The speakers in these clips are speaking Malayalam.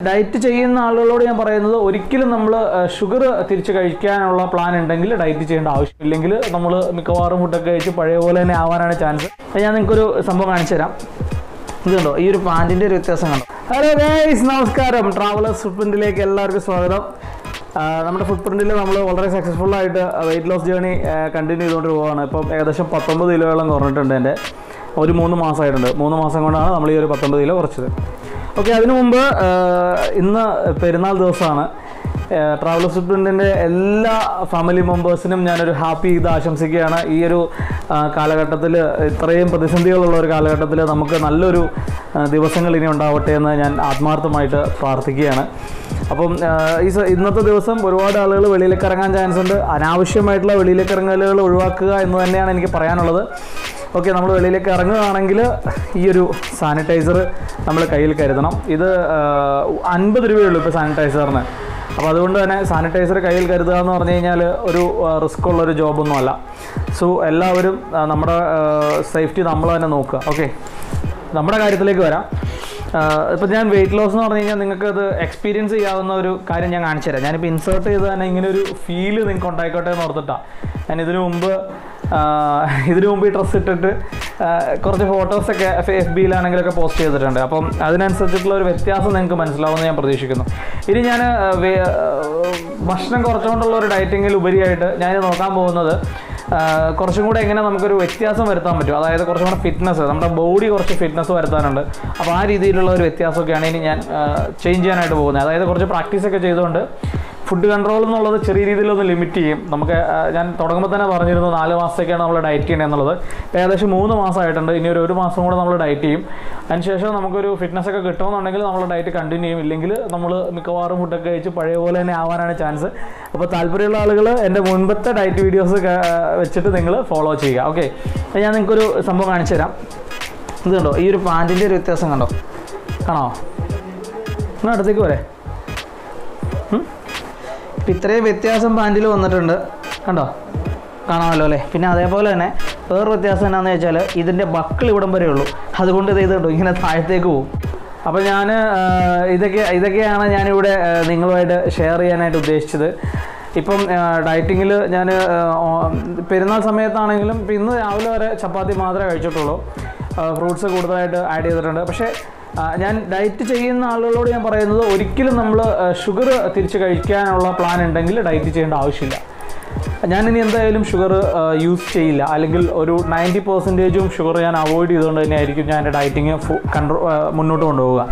ഡയറ്റ് ചെയ്യുന്ന ആളുകളോട് ഞാൻ പറയുന്നത് ഒരിക്കലും നമ്മൾ ഷുഗർ തിരിച്ച് കഴിക്കാനുള്ള പ്ലാൻ ഉണ്ടെങ്കിൽ ഡയറ്റ് ചെയ്യേണ്ട ആവശ്യമില്ലെങ്കിൽ നമ്മൾ മിക്കവാറും ഫുഡൊക്കെ കഴിച്ച് പഴയ പോലെ തന്നെ ആവാനാണ് ചാൻസ് ഞാൻ നിങ്ങൾക്കൊരു സംഭവം കാണിച്ചു തരാം ഇത് കണ്ടോ ഈ ഒരു പാൻറ്റിൻ്റെ ഒരു വ്യത്യാസം കണ്ടോ ഹലോ ഗൈസ് നമസ്കാരം ട്രാവലേഴ്സ് ഫുഡ് പ്രിൻറ്റിലേക്ക് എല്ലാവർക്കും സ്വാഗതം ആ, നമ്മുടെ ഫുഡ് പ്രിൻറ്റിൽ നമ്മൾ വളരെ സക്സസ്ഫുൾ ആയിട്ട് വെയിറ്റ് ലോസ് ജേണി കണ്ടിന്യൂ ചെയ്തുകൊണ്ട് പോവുകയാണ് ഇപ്പം ഏകദേശം പത്തൊമ്പത് കിലോയോളം കുറഞ്ഞിട്ടുണ്ട് എൻ്റെ ഒരു മൂന്ന് മാസമായിട്ടുണ്ട് മൂന്ന് മാസം കൊണ്ടാണ് നമ്മൾ ഈ ഒരു പത്തൊമ്പത് കിലോ കുറച്ചത് ഓക്കെ അതിനു മുമ്പ് ആ, ഇന്ന് പെരുന്നാൾ ദിവസമാണ് ട്രാവൽ ഫുഡ്പ്രിൻറ്റിൻ്റെ എല്ലാ ഫാമിലി മെമ്പേഴ്സിനും ഞാനൊരു ഹാപ്പി ഇത് ആശംസിക്കുകയാണ് ഈ ഒരു കാലഘട്ടത്തിൽ ഇത്രയും പ്രതിസന്ധികളുള്ള ഒരു കാലഘട്ടത്തിൽ നമുക്ക് നല്ലൊരു ആ, ദിവസങ്ങൾ ഇനി ഉണ്ടാവട്ടെ എന്ന് ഞാൻ ആത്മാർത്ഥമായിട്ട് പ്രാർത്ഥിക്കുകയാണ് അപ്പം ആ, ഈ സ- ഇന്നത്തെ ദിവസം ഒരുപാട് ആളുകൾ വെളിയിലേക്ക് ഇറങ്ങാൻ ചാൻസ് ഉണ്ട് അനാവശ്യമായിട്ടുള്ള വെളിയിലേക്ക് ഇറങ്ങലുകൾ ഒഴിവാക്കുക എന്ന് തന്നെയാണ് എനിക്ക് പറയാനുള്ളത് ഓക്കെ നമ്മൾ വെളിയിലേക്ക് ഇറങ്ങുകയാണെങ്കിൽ ഈ ഒരു സാനിറ്റൈസർ നമ്മൾ കയ്യിൽ കരുതണം ഇത് അൻപത് രൂപയുള്ളൂ ഇപ്പോൾ സാനിറ്റൈസറിന് അപ്പോൾ അതുകൊണ്ട് തന്നെ സാനിറ്റൈസർ കയ്യിൽ കരുതുക എന്ന് പറഞ്ഞു കഴിഞ്ഞാൽ ഒരു റിസ്ക് ഉള്ളൊരു ജോബൊന്നുമല്ല സോ എല്ലാവരും ആ, നമ്മുടെ സേഫ്റ്റി നമ്മൾ തന്നെ നോക്കുക ഓക്കെ നമ്മുടെ കാര്യത്തിലേക്ക് വരാം ഇപ്പം ഞാൻ വെയിറ്റ് ലോസ് എന്ന് പറഞ്ഞു കഴിഞ്ഞാൽ നിങ്ങൾക്ക് അത് എക്സ്പീരിയൻസ് ചെയ്യാവുന്ന ഒരു കാര്യം ഞാൻ കാണിച്ചു തരാം ഞാനിപ്പോൾ ഇൻസേർട്ട് ചെയ്ത് തന്നെ ഇങ്ങനെ ഒരു ഫീല് നിങ്ങൾക്ക് ഉണ്ടായിക്കോട്ടെ എന്ന് ഓർത്തിട്ടാണ് ഞാൻ ഇതിനു മുമ്പ് ആ, ഇതിനു മുമ്പ് ഈ ഡ്രസ്സ് ഇട്ടിട്ട് ആ, കുറച്ച് ഫോട്ടോസൊക്കെ എഫ് ബിയിലാണെങ്കിലൊക്കെ പോസ്റ്റ് ചെയ്തിട്ടുണ്ട് അപ്പം അതിനനുസരിച്ചിട്ടുള്ള ഒരു വ്യത്യാസം നിങ്ങൾക്ക് മനസ്സിലാവുമെന്ന് ഞാൻ പ്രതീക്ഷിക്കുന്നു ഇനി ഞാൻ ആ, വേ- ആ, ഭക്ഷണം കുറച്ചുകൊണ്ടുള്ള ഒരു ഡയറ്റിങ്ങിൽ ഉപരിയായിട്ട് ഞാൻ നോക്കാൻ പോകുന്നത് ആ, കുറച്ചും കൂടെ എങ്ങനെ നമുക്കൊരു വ്യത്യാസം വരുത്താൻ പറ്റും അതായത് കുറച്ചും കൂടെ ഫിറ്റ്നസ് നമ്മുടെ ബോഡി കുറച്ച് ഫിറ്റ്നസ് വരുത്താനുണ്ട് അപ്പോൾ ആ രീതിയിലുള്ള ഒരു വ്യത്യാസമൊക്കെയാണ് ഇനി ഞാൻ ചേഞ്ച് ചെയ്യാനായിട്ട് പോകുന്നത് അതായത് കുറച്ച് പ്രാക്ടീസൊക്കെ ചെയ്തുകൊണ്ട് ഫുഡ് കൺട്രോൾ എന്നുള്ളത് ചെറിയ രീതിയിലൊന്ന് ലിമിറ്റ് ചെയ്യും നമുക്ക് ആ, ഞാൻ തുടങ്ങുമ്പോൾ തന്നെ പറഞ്ഞിരുന്നു നാല് മാസത്തേക്കാണ് നമ്മൾ ഡയറ്റ് ചെയ്യണത് എന്നുള്ളത് ഇപ്പം ഏകദേശം മൂന്ന് മാസമായിട്ടുണ്ട് ഇനി ഒരു ഒരു മാസം കൂടെ നമ്മൾ ഡയറ്റ് ചെയ്യും അതിനുശേഷം നമുക്കൊരു ഫിറ്റ്നസ് ഒക്കെ കിട്ടുമെന്നുണ്ടെങ്കിൽ നമ്മൾ ഡയറ്റ് കണ്ടിന്യൂ ചെയ്യും ഇല്ലെങ്കിൽ നമ്മൾ മിക്കവാറും ഫുഡൊക്കെ കഴിച്ച് പഴയ പോലെ തന്നെ ആവാനാണ് ചാൻസ് അപ്പോൾ താല്പര്യമുള്ള ആളുകൾ എൻ്റെ മുൻപത്തെ ഡയറ്റ് വീഡിയോസ് വെച്ചിട്ട് നിങ്ങൾ ഫോളോ ചെയ്യുക ഓക്കെ ഞാൻ നിങ്ങൾക്കൊരു സംഭവം കാണിച്ചു തരാം ഇത് കണ്ടോ ഈ ഒരു പാൻറ്റിൻ്റെ ഒരു വ്യത്യാസം കണ്ടോ കാണോ എന്നാൽ അടുത്തേക്ക് പോരെ ഉം? ഇപ്പം ഇത്രയും വ്യത്യാസം പാൻറ്റിൽ വന്നിട്ടുണ്ട് കണ്ടോ കാണാമല്ലോ അല്ലേ പിന്നെ അതേപോലെ തന്നെ വേറൊരു വ്യത്യാസം എന്നാന്ന് വെച്ചാൽ ഇതിൻ്റെ ബക്കിൾ ഇവിടം വരെ ഉള്ളൂ അതുകൊണ്ട് ഇത് ഇതുണ്ടോ ഇങ്ങനെ താഴത്തേക്ക് പോകും അപ്പോൾ ഞാൻ ഇതൊക്കെ ഇതൊക്കെയാണ് ഞാനിവിടെ ആ, നിങ്ങളുമായിട്ട് ഷെയർ ചെയ്യാനായിട്ട് ഉദ്ദേശിച്ചത് ഇപ്പം ഡയറ്റിങ്ങിൽ ഞാൻ പെരുന്നാൾ സമയത്താണെങ്കിലും ഇപ്പം ഇന്ന് രാവിലെ വരെ ചപ്പാത്തി മാത്രമേ കഴിച്ചിട്ടുള്ളൂ ഫ്രൂട്ട്സ് കൂടുതലായിട്ട് ആഡ് ചെയ്തിട്ടുണ്ട് പക്ഷേ ആ, ഞാൻ ഡയറ്റ് ചെയ്യുന്ന ആളുകളോട് ഞാൻ പറയുന്നത് ഒരിക്കലും നമ്മൾ ഷുഗർ തിരിച്ച് കഴിക്കാനുള്ള പ്ലാൻ ഉണ്ടെങ്കിൽ ഡയറ്റ് ചെയ്യേണ്ട ആവശ്യമില്ല ഞാനിനി എന്തായാലും ഷുഗർ യൂസ് ചെയ്യില്ല അല്ലെങ്കിൽ ഒരു നയൻറ്റി പെർസെൻറ്റേജും ഷുഗർ ഞാൻ അവോയ്ഡ് ചെയ്തുകൊണ്ട് തന്നെ ആയിരിക്കും ഞാൻ എൻ്റെ ഡയറ്റിങ് കൺട്രോ മുന്നോട്ട് കൊണ്ടുപോവുക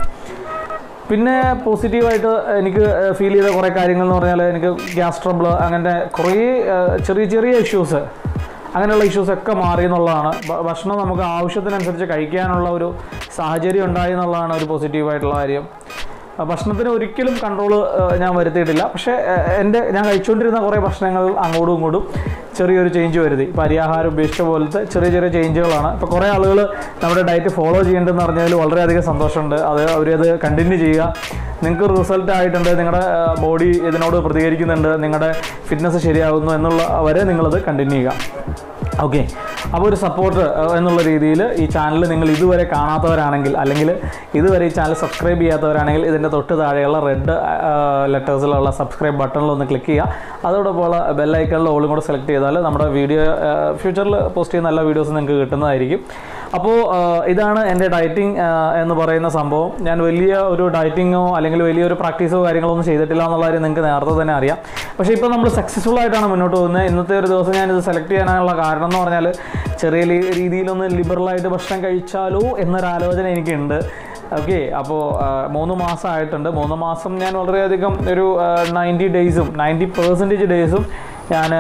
പിന്നെ പോസിറ്റീവായിട്ട് എനിക്ക് ഫീൽ ചെയ്ത കുറേ കാര്യങ്ങൾ എന്ന് പറഞ്ഞാൽ എനിക്ക് ഗ്യാസ് ട്രബിൾ അങ്ങനത്തെ കുറേ ആ, ചെറിയ ചെറിയ ഇഷ്യൂസ് അങ്ങനെയുള്ള ഇഷ്യൂസ് ഒക്കെ മാറി എന്നുള്ളതാണ് ഭ- ഭക്ഷണം നമുക്ക് ആവശ്യത്തിനനുസരിച്ച് കഴിക്കാനുള്ള ഒരു സാഹചര്യം ഉണ്ടായി എന്നുള്ളതാണ് ഒരു പോസിറ്റീവായിട്ടുള്ള കാര്യം ആ, ഭക്ഷണത്തിന് ഒരിക്കലും കൺട്രോൾ ഞാൻ വരുത്തിയിട്ടില്ല പക്ഷേ ആ, എൻ്റെ ഞാൻ കഴിച്ചുകൊണ്ടിരുന്ന കുറേ ഭക്ഷണങ്ങൾ അങ്ങോട്ടും ഇങ്ങോട്ടും ചെറിയൊരു ചേഞ്ച് വരുത്തി ഇപ്പോൾ അരിയാഹാരം ഉപേക്ഷിച്ച പോലത്തെ ചെറിയ ചെറിയ ചേഞ്ചുകളാണ് ഇപ്പോൾ കുറേ ആളുകൾ നമ്മുടെ ഡയറ്റ് ഫോളോ ചെയ്യേണ്ടതെന്ന് പറഞ്ഞതിൽ വളരെയധികം സന്തോഷമുണ്ട് അത് അവരത് കണ്ടിന്യൂ ചെയ്യുക നിങ്ങൾക്ക് റിസൾട്ട് ആയിട്ടുണ്ട് നിങ്ങളുടെ ബോഡി ഇതിനോട് പ്രതികരിക്കുന്നുണ്ട് നിങ്ങളുടെ ഫിറ്റ്നസ് ശരിയാകുന്നു എന്നുള്ള വരെ നിങ്ങളത് കണ്ടിന്യൂ ചെയ്യുക ഓക്കെ അപ്പോൾ ഒരു സപ്പോർട്ട് എന്നുള്ള രീതിയിൽ ഈ ചാനൽ നിങ്ങൾ ഇതുവരെ കാണാത്തവരാണെങ്കിൽ അല്ലെങ്കിൽ ഇതുവരെ ഈ ചാനൽ സബ്സ്ക്രൈബ് ചെയ്യാത്തവരാണെങ്കിൽ ഇതിൻ്റെ തൊട്ട് താഴെയുള്ള റെഡ് ലെറ്റേഴ്സിലുള്ള സബ്സ്ക്രൈബ് ബട്ടണിൽ ഒന്ന് ക്ലിക്ക് ചെയ്യുക അതോടൊപ്പം ബെല്ലൈക്കണിൽ ഓളും കൂടെ സെലക്ട് ചെയ്താൽ നമ്മുടെ വീഡിയോ ഫ്യൂച്ചറിൽ പോസ്റ്റ് ചെയ്യുന്ന എല്ലാ വീഡിയോസും നിങ്ങൾക്ക് കിട്ടുന്നതായിരിക്കും അപ്പോൾ ഇതാണ് എൻ്റെ ഡയറ്റിംഗ് എന്ന് പറയുന്ന സംഭവം ഞാൻ വലിയ ഒരു ഡയറ്റിങ്ങോ അല്ലെങ്കിൽ വലിയൊരു പ്രാക്ടീസോ കാര്യങ്ങളോ ഒന്നും ചെയ്തിട്ടില്ല എന്നുള്ള കാര്യം നിങ്ങൾക്ക് നേരത്തെ തന്നെ അറിയാം പക്ഷേ ഇപ്പോൾ നമ്മൾ സക്സസ്ഫുൾ ആയിട്ടാണ് മുന്നോട്ട് പോകുന്നത് ഇന്നത്തെ ഒരു ദിവസം ഞാനിത് സെലക്ട് ചെയ്യാനുള്ള കാരണം എന്ന് പറഞ്ഞാൽ ചെറിയ ലി- രീതിയിലൊന്ന് ലിബറലായിട്ട് ഭക്ഷണം കഴിച്ചാലോ എന്നൊരു ആലോചന എനിക്കുണ്ട് ഓക്കെ അപ്പോൾ മൂന്ന് മാസം ആയിട്ടുണ്ട് മൂന്ന് മാസം ഞാൻ വളരെയധികം ഒരു നയൻറ്റി ഡേയ്സും നയൻറ്റി പെർസെൻറ്റേജ് ഡേയ്സും ഞാൻ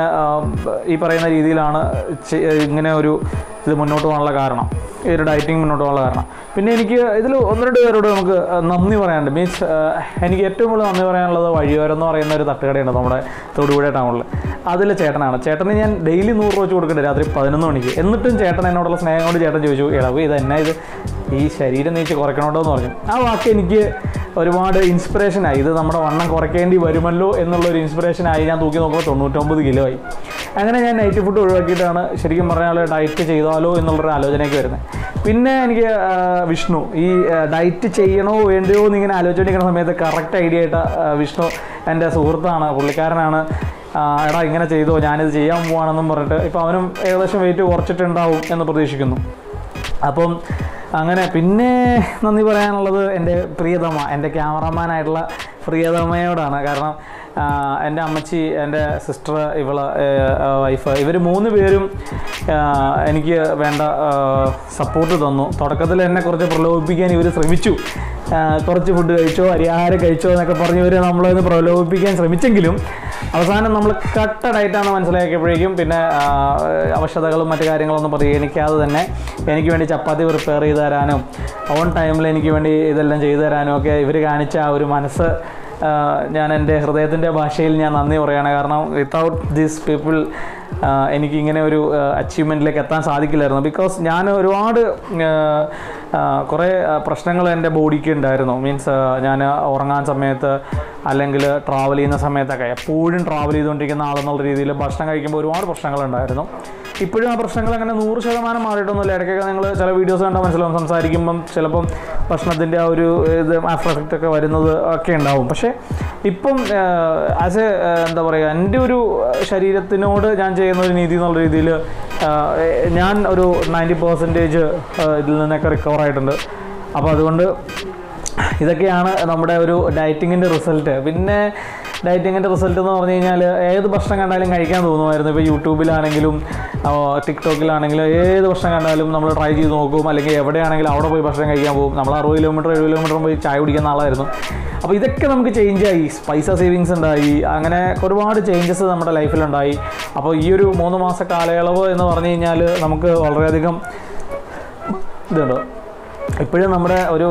ഈ പറയുന്ന രീതിയിലാണ് ചെ- ഇങ്ങനെ ഒരു ഇത് മുന്നോട്ട് പോകാനുള്ള കാരണം ഈ ഒരു ഡയറ്റിംഗ് മുന്നോട്ട് പോകാനുള്ള കാരണം പിന്നെ എനിക്ക് ഇതിൽ ഒന്ന് രണ്ട് പേരോട് നമുക്ക് നന്ദി പറയാനുണ്ട് മീൻസ് എനിക്ക് ഏറ്റവും കൂടുതൽ നന്ദി പറയാനുള്ളത് വഴിയോരം എന്ന് പറയുന്ന ഒരു തട്ടുകടയുണ്ട് നമ്മുടെ തൊടുപുഴ ടൗണിൽ അതിലെ ചേട്ടനാണ് ചേട്ടന് ഞാൻ ഡെയിലി നൂറ് രൂപ വെച്ച് കൊടുക്കുന്നുണ്ട് രാത്രി പതിനൊന്ന് മണിക്ക് എന്നിട്ടും ചേട്ടൻ എന്നോടുള്ള സ്നേഹം കൊണ്ട് ചേട്ടൻ ചോദിച്ചു ഇളവ് ഇത് എന്നാ ഇത് ഈ ശരീരം നീച്ച് കുറയ്ക്കണോട്ടോ എന്ന് പറഞ്ഞു ആ വാക്ക് എനിക്ക് ഒരുപാട് ഇൻസ്പിറേഷനായി ഇത് നമ്മുടെ വണ്ണം കുറയ്ക്കേണ്ടി വരുമല്ലോ എന്നുള്ളൊരു ഇൻസ്പിറേഷനായി ഞാൻ തൂക്കി നോക്കുമ്പോൾ തൊണ്ണൂറ്റൊമ്പത് കിലോ ആയി അങ്ങനെ ഞാൻ നൈറ്റ് ഫുഡ് ഒഴിവാക്കിയിട്ടാണ് ശരിക്കും പറഞ്ഞാൽ ഡയറ്റ് ചെയ്താലോ എന്നുള്ളൊരു ആലോചനയ്ക്ക് വരുന്നത് പിന്നെ എനിക്ക് ആ, വിഷ്ണു ഈ ഡയറ്റ് ചെയ്യണോ വേണ്ടയോ എന്നിങ്ങനെ ആലോചിച്ചുകൊണ്ടിരിക്കുന്ന സമയത്ത് കറക്റ്റ് ഐഡിയ ആയിട്ട് ആ, വിഷ്ണു എൻ്റെ സുഹൃത്താണ് പുള്ളിക്കാരനാണ് ആ, എടാ ഇങ്ങനെ ചെയ്തോ ഞാനിത് ചെയ്യാൻ പോവാണെന്നും പറഞ്ഞിട്ട് ഇപ്പോൾ അവനും ഏകദേശം വെയിറ്റ് കുറച്ചിട്ടുണ്ടാവും എന്ന് പ്രതീക്ഷിക്കുന്നു അപ്പം അങ്ങനെ പിന്നെ നന്ദി പറയാനുള്ളത് എൻ്റെ പ്രിയതമ എൻ്റെ ക്യാമറമാനായിട്ടുള്ള പ്രിയതമയോടാണ് കാരണം ആ, എൻ്റെ അമ്മച്ചി എൻ്റെ സിസ്റ്റർ ഇവള് വൈഫ് ഇവർ മൂന്ന് പേരും ആ, എനിക്ക് വേണ്ട സപ്പോർട്ട് തന്നു തുടക്കത്തിൽ എന്നെ കുറച്ച് പ്രലോഭിപ്പിക്കാൻ ഇവർ ശ്രമിച്ചു ആ, കുറച്ച് ഫുഡ് കഴിച്ചോ അരിയാഹാരം കഴിച്ചോ എന്നൊക്കെ പറഞ്ഞ് ഇവർ നമ്മളൊന്ന് പ്രലോഭിപ്പിക്കാൻ ശ്രമിച്ചെങ്കിലും അവസാനം നമ്മൾ കട്ട ഡയറ്റാണെന്ന് മനസ്സിലാക്കിയപ്പോഴേക്കും പിന്നെ ആ, അവശതകളും മറ്റു കാര്യങ്ങളൊന്നും പരിഗണിക്കാതെ തന്നെ എനിക്ക് വേണ്ടി ചപ്പാത്തി പ്രിപ്പയർ ചെയ്ത് തരാനും ഓൺ ടൈമിൽ എനിക്ക് വേണ്ടി ഇതെല്ലാം ചെയ്തു തരാനും ഒക്കെ ഇവർ കാണിച്ച ആ ഒരു മനസ്സ് ആ, ഞാൻ എൻ്റെ ഹൃദയത്തിൻ്റെ ഭാഷയിൽ ഞാൻ നന്ദി പറയുകയാണ് കാരണം വിത്തൗട്ട് ദീസ് പീപ്പിൾ എനിക്ക് ഇങ്ങനെ ഒരു അച്ചീവ്മെൻറ്റിലേക്ക് എത്താൻ സാധിക്കില്ലായിരുന്നു ബിക്കോസ് ഞാൻ ഒരുപാട് ആ, ആ, കുറേ പ്രശ്നങ്ങൾ എൻ്റെ ബോഡിക്ക് ഉണ്ടായിരുന്നു മീൻസ് ഞാൻ ഉറങ്ങാൻ സമയത്ത് അല്ലെങ്കിൽ ട്രാവൽ ചെയ്യുന്ന സമയത്തൊക്കെ എപ്പോഴും ട്രാവൽ ചെയ്തുകൊണ്ടിരിക്കുന്ന ആളെന്നുള്ള രീതിയിൽ ഭക്ഷണം കഴിക്കുമ്പോൾ ഒരുപാട് പ്രശ്നങ്ങളുണ്ടായിരുന്നു ഇപ്പോഴും ആ പ്രശ്നങ്ങൾ അങ്ങനെ നൂറ് ശതമാനം മാറിയിട്ടൊന്നുമില്ല ഇടയ്ക്കൊക്കെ നിങ്ങൾ ചില വീഡിയോസ് കണ്ടാൽ മനസ്സിലാവും സംസാരിക്കുമ്പം ചിലപ്പം ഭക്ഷണത്തിൻ്റെ ആ ഒരു ഇത് ആഫ്റ്റർ എഫക്റ്റ് ഒക്കെ വരുന്നത് ഒക്കെ ഉണ്ടാവും പക്ഷേ ഇപ്പം ആസ് എ എന്താ പറയുക എൻ്റെ ഒരു ശരീരത്തിനോട് ഞാൻ ചെയ്യുന്ന ഒരു നീതി എന്നുള്ള രീതിയിൽ ഞാൻ ഒരു നയൻറ്റി പെർസെൻറ്റേജ് ഇതിൽ നിന്നൊക്കെ റിക്കവർ ആയിട്ടുണ്ട് അപ്പോൾ അതുകൊണ്ട് ഇതൊക്കെയാണ് നമ്മുടെ ഒരു ഡയറ്റിങ്ങിൻ്റെ റിസൾട്ട് പിന്നെ ഡയറ്റിങ്ങിൻ്റെ റിസൾട്ട് എന്ന് പറഞ്ഞു കഴിഞ്ഞാൽ ഏത് ഭക്ഷണം കണ്ടാലും കഴിക്കാൻ തോന്നുമായിരുന്നു ഇപ്പോൾ യൂട്യൂബിലാണെങ്കിലും ആ, ടിക്ടോക്കിലാണെങ്കിലും ഏത് ഭക്ഷണം കണ്ടാലും നമ്മൾ ട്രൈ ചെയ്ത് നോക്കും അല്ലെങ്കിൽ എവിടെയാണെങ്കിലും അവിടെ പോയി ഭക്ഷണം കഴിക്കാൻ പോകും നമ്മൾ അറുപത് കിലോമീറ്റർ എഴുപത് കിലോമീറ്റർ പോയി ചായ കുടിക്കുന്ന ആളായിരുന്നു അപ്പോൾ ഇതൊക്കെ നമുക്ക് ചേഞ്ച് ആയി പൈസ സേവിങ്സ് ഉണ്ടായി അങ്ങനെ ഒരുപാട് ചേഞ്ചസ് നമ്മുടെ ലൈഫിലുണ്ടായി അപ്പോൾ ഈ ഒരു മൂന്ന് മാസ കാലയളവ് എന്ന് പറഞ്ഞു കഴിഞ്ഞാൽ നമുക്ക് വളരെയധികം ഇതുണ്ടോ ഇപ്പോഴും നമ്മുടെ ഒരു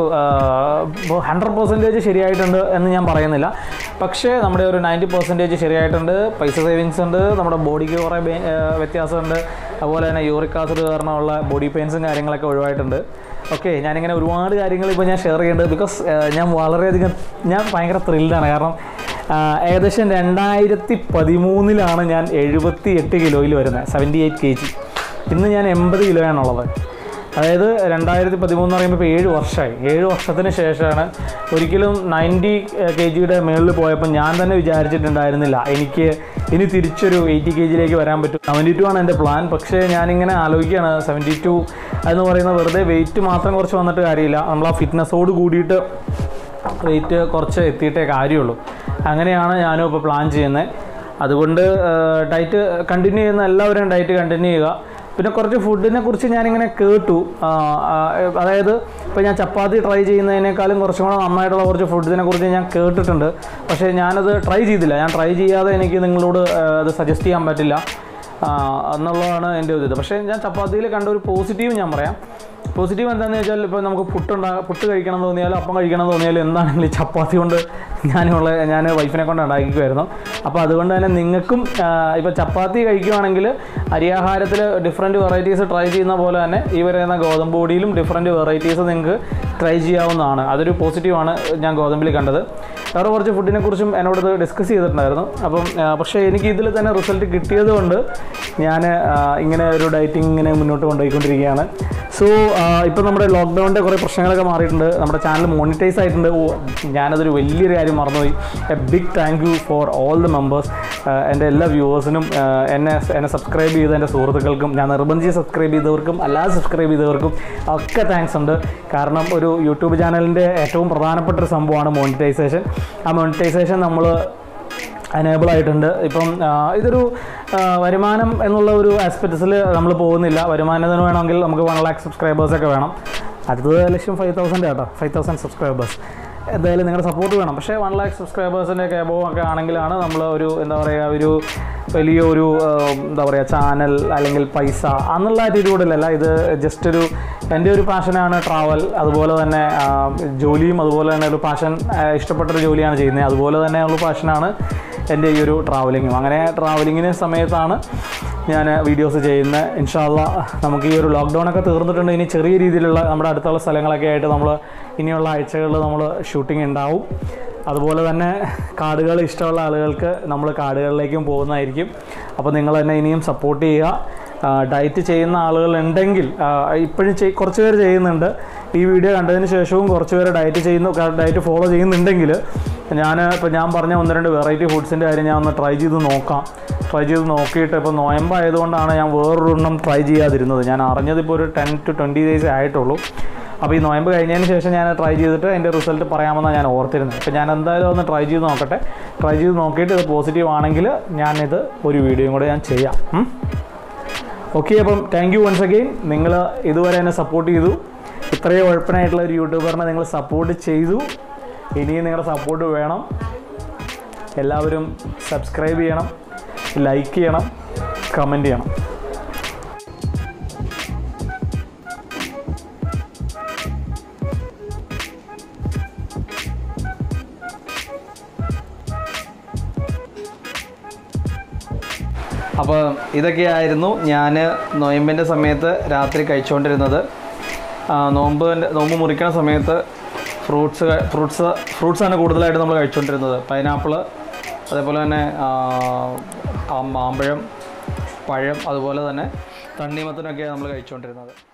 ഹൺഡ്രഡ് പെർസെൻറ്റേജ് ശരിയായിട്ടുണ്ട് എന്ന് ഞാൻ പറയുന്നില്ല പക്ഷേ നമ്മുടെ ഒരു നയൻറ്റി പെർസെൻറ്റേജ് ശരിയായിട്ടുണ്ട് പൈസ സേവിങ്സ് ഉണ്ട് നമ്മുടെ ബോഡിക്ക് കുറേ ബെ- ആ, വ്യത്യാസമുണ്ട് അതുപോലെ തന്നെ യൂറിക് ആസിഡ് കാരണമുള്ള ബോഡി പെയിൻസും കാര്യങ്ങളൊക്കെ ഒഴിവായിട്ടുണ്ട് ഓക്കെ ഞാനിങ്ങനെ ഒരുപാട് കാര്യങ്ങൾ ഇപ്പോൾ ഞാൻ ഷെയർ ചെയ്യുന്നുണ്ട് ബിക്കോസ് ഞാൻ വളരെയധികം ഞാൻ ഭയങ്കര ത്രില്ഡാണ് കാരണം ആ, ഏകദേശം രണ്ടായിരത്തി പതിമൂന്നിലാണ് ഞാൻ എഴുപത്തി എട്ട് കിലോയിൽ വരുന്നത് സെവൻറ്റി എയ്റ്റ് കെ ജി ഇന്ന് ഞാൻ എൺപത് കിലോയാണുള്ളത് അതായത് രണ്ടായിരത്തി പതിമൂന്ന് പറയുമ്പോൾ ഇപ്പോൾ ഏഴ് വർഷമായി ഏഴ് വർഷത്തിന് ശേഷമാണ് ഒരിക്കലും നയൻറ്റി കെ ജിയുടെ മുകളിൽ പോയപ്പോൾ ഞാൻ തന്നെ വിചാരിച്ചിട്ടുണ്ടായിരുന്നില്ല എനിക്ക് ഇനി തിരിച്ചൊരു എയ്റ്റി കെ ജിയിലേക്ക് വരാൻ പറ്റും സെവൻറ്റി ടു ആണ് എൻ്റെ പ്ലാൻ പക്ഷേ ഞാനിങ്ങനെ ആലോചിക്കുകയാണ് സെവൻറ്റി ടു എന്ന് പറയുന്നത് വെറുതെ വെയിറ്റ് മാത്രം കുറച്ച് വന്നിട്ട് കാര്യമില്ല നമ്മൾ ആ ഫിറ്റ്നസ്സോട് കൂടിയിട്ട് വെയിറ്റ് കുറച്ച് എത്തിയിട്ടേ കാര്യമുള്ളൂ അങ്ങനെയാണ് ഞാനും ഇപ്പോൾ പ്ലാൻ ചെയ്യുന്നത് അതുകൊണ്ട് ഡയറ്റ് കണ്ടിന്യൂ ചെയ്യുന്ന എല്ലാവരും ഡയറ്റ് കണ്ടിന്യൂ ചെയ്യുക പിന്നെ കുറച്ച് ഫുഡിനെ കുറിച്ച് ഞാനിങ്ങനെ കേട്ടു ആ, ആ, അതായത് ഇപ്പോൾ ഞാൻ ചപ്പാത്തി ട്രൈ ചെയ്യുന്നതിനേക്കാളും കുറച്ചും കൂടെ നന്നായിട്ടുള്ള കുറച്ച് ഫുഡിനെ കുറിച്ച് ഞാൻ കേട്ടിട്ടുണ്ട് പക്ഷേ ഞാനത് ട്രൈ ചെയ്തില്ല ഞാൻ ട്രൈ ചെയ്യാതെ എനിക്ക് നിങ്ങളോട് ആ, അത് സജസ്റ്റ് ചെയ്യാൻ പറ്റില്ല ആ, എന്നുള്ളതാണ് എൻ്റെ ഒരു ഇത് പക്ഷേ ഞാൻ ചപ്പാത്തിയിൽ കണ്ട ഒരു പോസിറ്റീവ് ഞാൻ പറയാം പോസിറ്റീവ് എന്താണെന്ന് വെച്ചാൽ ഇപ്പോൾ നമുക്ക് പുട്ടുണ്ടാ പുട്ട് കഴിക്കണം എന്ന് തോന്നിയാലും അപ്പം കഴിക്കണം എന്ന് തോന്നിയാലും എന്താണെങ്കിലും ഈ ചപ്പാത്തി കൊണ്ട് ഞാനുള്ള ഞാൻ വൈഫിനെ കൊണ്ട് ഉണ്ടാക്കിക്കുമായിരുന്നു അപ്പോൾ അതുകൊണ്ട് തന്നെ നിങ്ങൾക്കും ഇപ്പോൾ ചപ്പാത്തി കഴിക്കുവാണെങ്കിൽ അരിയാഹാരത്തിൽ ഡിഫറെൻറ്റ് വെറൈറ്റീസ് ട്രൈ ചെയ്യുന്ന പോലെ തന്നെ ഈ പറയുന്ന ഗോതമ്പ് പൊടിയിലും ഡിഫറെൻറ്റ് വെറൈറ്റീസ് നിങ്ങൾക്ക് ട്രൈ ചെയ്യാവുന്നതാണ് അതൊരു പോസിറ്റീവാണ് ഞാൻ ഗോതമ്പിൽ കണ്ടത് വേറെ കുറച്ച് ഫുഡിനെ കുറിച്ചും എന്നോട് ഇത് ഡിസ്കസ് ചെയ്തിട്ടുണ്ടായിരുന്നു അപ്പം ആ, പക്ഷേ എനിക്ക് ഇതിൽ തന്നെ റിസൾട്ട് കിട്ടിയത് കൊണ്ട് ഞാൻ ആ, ഇങ്ങനെ ഒരു ഡയറ്റിംഗ് ഇങ്ങനെ മുന്നോട്ട് കൊണ്ടുപോയിക്കൊണ്ടിരിക്കുകയാണ് സോ ഇപ്പം നമ്മുടെ ലോക്ക്ഡൗണിൻ്റെ കുറേ പ്രശ്നങ്ങളൊക്കെ മാറിയിട്ടുണ്ട് നമ്മുടെ ചാനൽ മോണിറ്റൈസ് ആയിട്ടുണ്ട് ഓ ഞാനതൊരു വലിയൊരു കാര്യം മറന്നുപോയി a big thank you for all the members എൻ്റെ എല്ലാ വ്യൂവേഴ്സിനും എന്നെ എന്നെ സബ്സ്ക്രൈബ് ചെയ്ത എൻ്റെ സുഹൃത്തുക്കൾക്കും ഞാൻ നിർബന്ധിച്ച് സബ്സ്ക്രൈബ് ചെയ്തവർക്കും അല്ലാതെ സബ്സ്ക്രൈബ് ചെയ്തവർക്കും ഒക്കെ താങ്ക്സ് ഉണ്ട് കാരണം ഒരു യൂട്യൂബ് ചാനലിൻ്റെ ഏറ്റവും പ്രധാനപ്പെട്ട ഒരു സംഭവമാണ് മോണിറ്റൈസേഷൻ ആ മോണിറ്റൈസേഷൻ നമ്മൾ അനേബിൾ ആയിട്ടുണ്ട് ഇപ്പം ആ, ഇതൊരു ആ, വരുമാനം എന്നുള്ള ഒരു ആസ്പെക്ട്സിൽ നമ്മൾ പോകുന്നില്ല വരുമാനത്തിന് വേണമെങ്കിൽ നമുക്ക് വൺ ലാക്ക് സബ്സ്ക്രൈബേഴ്സൊക്കെ വേണം അടുത്തത് ലക്ഷം ഫൈവ് തൗസൻഡ് കേട്ടോ ഫൈവ് തൗസൻഡ് സബ്സ്ക്രൈബേഴ്സ് എന്തായാലും നിങ്ങളുടെ സപ്പോർട്ട് വേണം പക്ഷേ വൺ ലാക്ക് സബ്സ്ക്രൈബേഴ്സിൻ്റെ ഒക്കെ എബോവ് ഒക്കെ ആണെങ്കിലാണ് നമ്മൾ ഒരു എന്താ പറയുക ഒരു വലിയ ഒരു ആ, എന്താ പറയുക ചാനൽ അല്ലെങ്കിൽ പൈസ എന്നുള്ള ആറ്റിറ്റ്യൂഡിലല്ല ഇത് ജസ്റ്റ് ഒരു എൻ്റെ ഒരു പാഷനാണ് ട്രാവൽ അതുപോലെ തന്നെ ആ, ജോലിയും അതുപോലെ തന്നെ ഒരു പാഷൻ ഇഷ്ടപ്പെട്ടൊരു ജോലിയാണ് ചെയ്യുന്നത് അതുപോലെ തന്നെ ഉള്ള പാഷനാണ് എൻ്റെ ഈ ഒരു ട്രാവലിങ്ങും അങ്ങനെ ട്രാവലിങ്ങിന് സമയത്താണ് ഞാൻ വീഡിയോസ് ചെയ്യുന്നത് ഇൻഷാല്ല നമുക്ക് ഈ ഒരു ലോക്ക്ഡൗൺ ഒക്കെ തീർന്നിട്ടുണ്ട് ഇനി ചെറിയ രീതിയിലുള്ള നമ്മുടെ അടുത്തുള്ള സ്ഥലങ്ങളൊക്കെ ആയിട്ട് നമ്മൾ ഇനിയുള്ള ആഴ്ചകളിൽ നമ്മൾ ഷൂട്ടിംഗ് ഉണ്ടാവും അതുപോലെ തന്നെ കാർഡുകൾ ഇഷ്ടമുള്ള ആളുകൾക്ക് നമ്മൾ കാർഡുകളിലേക്കും പോകുന്നതായിരിക്കും അപ്പോൾ നിങ്ങൾ എന്നെ ഇനിയും സപ്പോർട്ട് ചെയ്യുക ഡയറ്റ് ചെയ്യുന്ന ആളുകൾ ഉണ്ടെങ്കിൽ ഇപ്പോഴും ചെയ് കുറച്ച് പേര് ചെയ്യുന്നുണ്ട് ഈ വീഡിയോ കണ്ടതിന് ശേഷവും കുറച്ച് പേര് ഡയറ്റ് ചെയ്യുന്നു ഡയറ്റ് ഫോളോ ചെയ്യുന്നുണ്ടെങ്കിൽ ഞാൻ ഇപ്പോൾ ഞാൻ പറഞ്ഞ ഒന്ന് രണ്ട് വെറൈറ്റി ഫുഡ്സിൻ്റെ കാര്യം ഞാൻ ഒന്ന് ട്രൈ ചെയ്ത് നോക്കാം ട്രൈ ചെയ്ത് നോക്കിയിട്ട് ഇപ്പോൾ നോയമ്പായതുകൊണ്ടാണ് ഞാൻ വേറൊരെണ്ണം ട്രൈ ചെയ്യാതിരുന്നത് ഞാൻ അറിഞ്ഞത് ഇപ്പോൾ ഒരു ടെൻ ടു ട്വൻറ്റി ഡേയ്സ് ആയിട്ടുള്ളൂ അപ്പോൾ ഈ നോയമ്പ് കഴിഞ്ഞതിന് ശേഷം ഞാൻ ട്രൈ ചെയ്തിട്ട് അതിൻ്റെ റിസൾട്ട് പറയാമെന്നാണ് ഞാൻ ഓർത്തിരുന്നത് അപ്പോൾ ഞാൻ എന്തായാലും ഒന്ന് ട്രൈ ചെയ്ത് നോക്കട്ടെ ട്രൈ ചെയ്ത് നോക്കിയിട്ട് ഇത് പോസിറ്റീവ് ആണെങ്കിൽ ഞാനിത് ഒരു വീഡിയോയും കൂടെ ഞാൻ ചെയ്യാം ഉം? ഓക്കെ അപ്പം താങ്ക് യു വൺസ് അഗെയിൻ നിങ്ങൾ ഇതുവരെ എന്നെ സപ്പോർട്ട് ചെയ്തു ഇത്രയും ഉഴപ്പനായിട്ടുള്ള ഒരു യൂട്യൂബറിനെ നിങ്ങൾ സപ്പോർട്ട് ചെയ്തു ഇനിയും നിങ്ങളുടെ സപ്പോർട്ട് വേണം എല്ലാവരും സബ്സ്ക്രൈബ് ചെയ്യണം ലൈക്ക് ചെയ്യണം കമൻറ്റ് ചെയ്യണം അപ്പോൾ ഇതൊക്കെയായിരുന്നു ഞാൻ നോയമ്പിൻ്റെ സമയത്ത് രാത്രി കഴിച്ചുകൊണ്ടിരുന്നത് ആ, നോമ്പ് നോമ്പ് മുറിക്കണ സമയത്ത് ഫ്രൂട്ട്സ് ഫ്രൂട്ട്സ് ഫ്രൂട്ട്സാണ് കൂടുതലായിട്ട് നമ്മൾ കഴിച്ചുകൊണ്ടിരുന്നത് പൈനാപ്പിൾ അതേപോലെ തന്നെ ആ, ആ മാമ്പഴം പഴം അതുപോലെ തന്നെ തണ്ണിമത്തനൊക്കെയാണ് നമ്മൾ കഴിച്ചുകൊണ്ടിരുന്നത്